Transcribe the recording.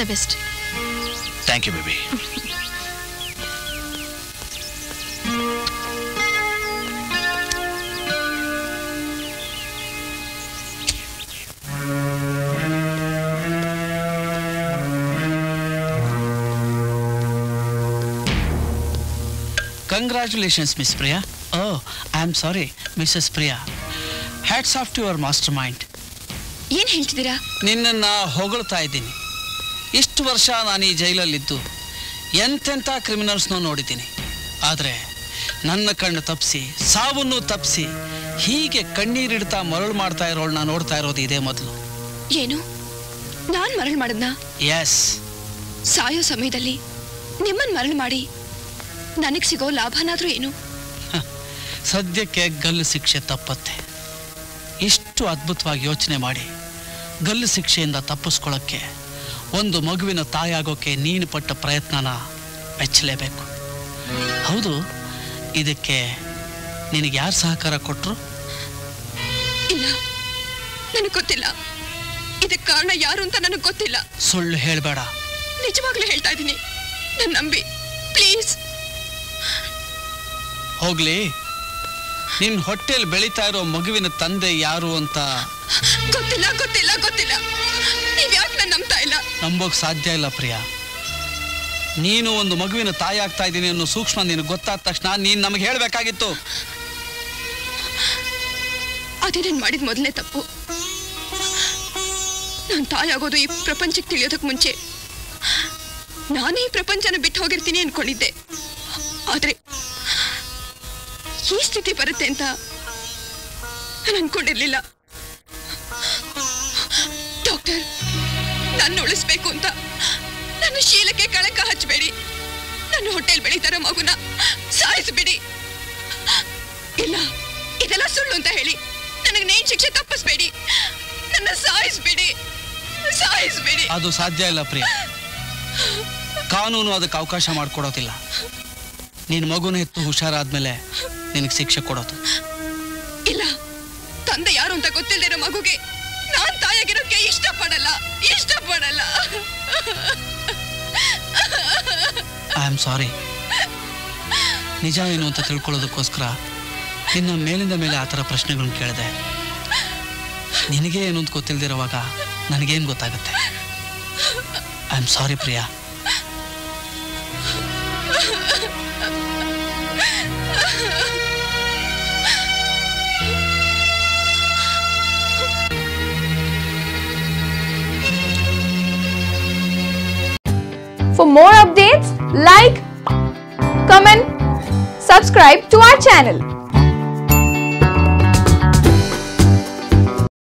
The best thank you baby congratulations miss Priya oh I am sorry missus Priya hats off to your mastermind ಏನ್ ಹೇಳ್ತಿದ್ದೀರಾ ನಿನ್ನನ್ನು ಹೊಗಳ್ತಾ ಇದ್ದೀನಿ ಇಷ್ಟು ವರ್ಷ ನಾನು ಈ ಜೈಲಲ್ಲಿದ್ದು ಎಂತೆಂಥ ಕ್ರಿಮಿನಲ್ಸ್ನೂ ನೋಡಿದ್ದೀನಿ ಆದರೆ ನನ್ನ ಕಣ್ಣು ತಪ್ಪಿಸಿ ಸಾವನ್ನು ತಪ್ಪಿಸಿ ಹೀಗೆ ಕಣ್ಣೀರಿಡ್ತಾ ಮರಳು ಮಾಡ್ತಾ ಇರೋಳನ್ನ ನೋಡ್ತಾ ಇರೋದು ಇದೇ ಮೊದಲು ಏನು ನಾನ್ ಮರಳು ಮಾಡದ್ನ ಎಸ್ ಸಾಯೋ ಸಮಯದಲ್ಲಿ ನಿಮ್ಮನ್ ಮರಳು ಮಾಡಿ ನನಗ್ ಸಿಗೋ ಲಾಭನಾದ್ರೂ ಏನು ಸದ್ಯಕ್ಕೆ ಗಲ್ಲು ಶಿಕ್ಷೆ ತಪ್ಪತ್ತೆ ಇಷ್ಟು ಅದ್ಭುತವಾಗಿ ಯೋಚನೆ ಮಾಡಿ ಗಲ್ಲು ಶಿಕ್ಷೆಯಿಂದ ತಪ್ಪಿಸ್ಕೊಳ್ಳೋಕ್ಕೆ ಒಂದು ಮಗುವಿನ ತಾಯಾಗೋಕ್ಕೆ ನೀನು ಪಟ್ಟ ಪ್ರಯತ್ನನ ಮೆಚ್ಚಲೇಬೇಕು ಹೌದು ಇದಕ್ಕೆ ನಿನಗೆ ಯಾರು ಸಹಕಾರ ಕೊಟ್ಟರು ಇಲ್ಲ ನನಗ್ ಗೊತ್ತಿಲ್ಲ ಇದಕ್ ಕಾರಣ ಯಾರು ಅಂತ ನನಗ್ ಗೊತ್ತಿಲ್ಲ ಸುಳ್ಳು ಹೇಳಬೇಡ ನಿಜವಾಗ್ಲೂ ಹೇಳ್ತಾ ಇದ್ದೀನಿ ನನ್ ನಂಬಿ ಪ್ಲೀಸ್ ಹೋಗ್ಲಿ ನಿನ್ನ ಹೊಟ್ಟೆಯಲ್ಲಿ ಬೆಳೀತಾ ಇರೋ ಮಗುವಿನ ತಂದೆ ಯಾರು ಅಂತ ಗೊತ್ತಿಲ್ಲ ಗೊತ್ತಿಲ್ಲ ಗೊತ್ತಿಲ್ಲ ನೀವ್ ಯಾಕೆ ನನ್ ನಂಬ್ತಾ ಇಲ್ಲ ನಂಬೋಕ್ ಸಾಧ್ಯ ಇಲ್ಲ ಪ್ರಿಯಾ ನೀನು ಒಂದು ಮಗುವಿನ ತಾಯಿ ಆಗ್ತಾ ಇದ್ದೀನಿ ಅನ್ನೋ ಸೂಕ್ಷ್ಮ ನಿನಗೆ ಗೊತ್ತಾದ ತಕ್ಷಣ ನೀನು ನಮಗೆ ಹೇಳಬೇಕಾಗಿತ್ತು ಅದೇ ನಾನು ಮಾಡಿದ ಮೊದಲನೇ ತಪ್ಪು ನಾನು ತಾಯಾಗೋದು ಈ ಪ್ರಪಂಚಕ್ಕೆ ತಿಳಿಯೋದಕ್ಕೆ ಮುಂಚೆ ನಾನೇ ಈ ಪ್ರಪಂಚನ ಬಿಟ್ಟು ಹೋಗಿರ್ತೀನಿ ಅನ್ಕೊಂಡಿದ್ದೆ ಆದ್ರೆ ಈ ಸ್ಥಿತಿ ಬರುತ್ತೆ ಅಂತ ನಾನು ಅನ್ಕೊಂಡಿರ್ಲಿಲ್ಲ ಡಾಕ್ಟರ್ ನನ್ನ ಉಳಿಸ್ಬೇಕು ಅಂತ ನನ್ನ ಶೀಲಕ್ಕೆ ಕಳಂಕ ಹಚ್ಚಬೇಡಿ ನನ್ನ ಹೊಟ್ಟೆಲ್ ಬೆಳೀತಾರ ಮಗುನ ಸಾಯಿಸ್ಬಿಡಿ ಇಲ್ಲ ಇದೆಲ್ಲ ಸುಳ್ಳು ಅಂತ ಹೇಳಿ ನನಗೆ ನೇನ್ ಶಿಕ್ಷೆ ತಪ್ಪಿಸ್ಬೇಡಿ ನನ್ನ ಸಾಯಿಸ್ಬಿಡಿ ಸಾಯಿಸ್ಬಿಡಿ ಅದು ಸಾಧ್ಯ ಇಲ್ಲ ಪ್ರಿಯ ಕಾನೂನು ಅದಕ್ಕೆ ಅವಕಾಶ ಮಾಡಿಕೊಡೋದಿಲ್ಲ ನೀನು ಮಗುನ ಎತ್ತು ಹುಷಾರಾದ್ಮೇಲೆ ನಿನಗೆ ಶಿಕ್ಷೆ ಕೊಡೋದು ಇಲ್ಲ ತಂದೆ ಯಾರು ಅಂತ ಗೊತ್ತಿಲ್ದಿರೋ ಮಗುಗೆ ನಾನ್ ತಾಯಾಗಿರೋಕೆ ಇಷ್ಟಪಡಲ್ಲ ಇಷ್ಟಪಡಲ್ಲ ಐ ಆಮ್ ಸಾರಿ ನಿಜ ಏನು ಅಂತ ತಿಳ್ಕೊಳ್ಳೋದಕ್ಕೋಸ್ಕರ ನಿನ್ನ ಮೇಲಿಂದ ಮೇಲೆ ಆ ಥರ ಪ್ರಶ್ನೆಗಳನ್ನ ಕೇಳಿದೆ ನಿನಗೆ ಏನು ಅಂತ ಗೊತ್ತಿಲ್ದಿರೋವಾಗ ನನಗೇನು ಗೊತ್ತಾಗುತ್ತೆ I am sorry Priya For more updates, like, comment, subscribe to our channel.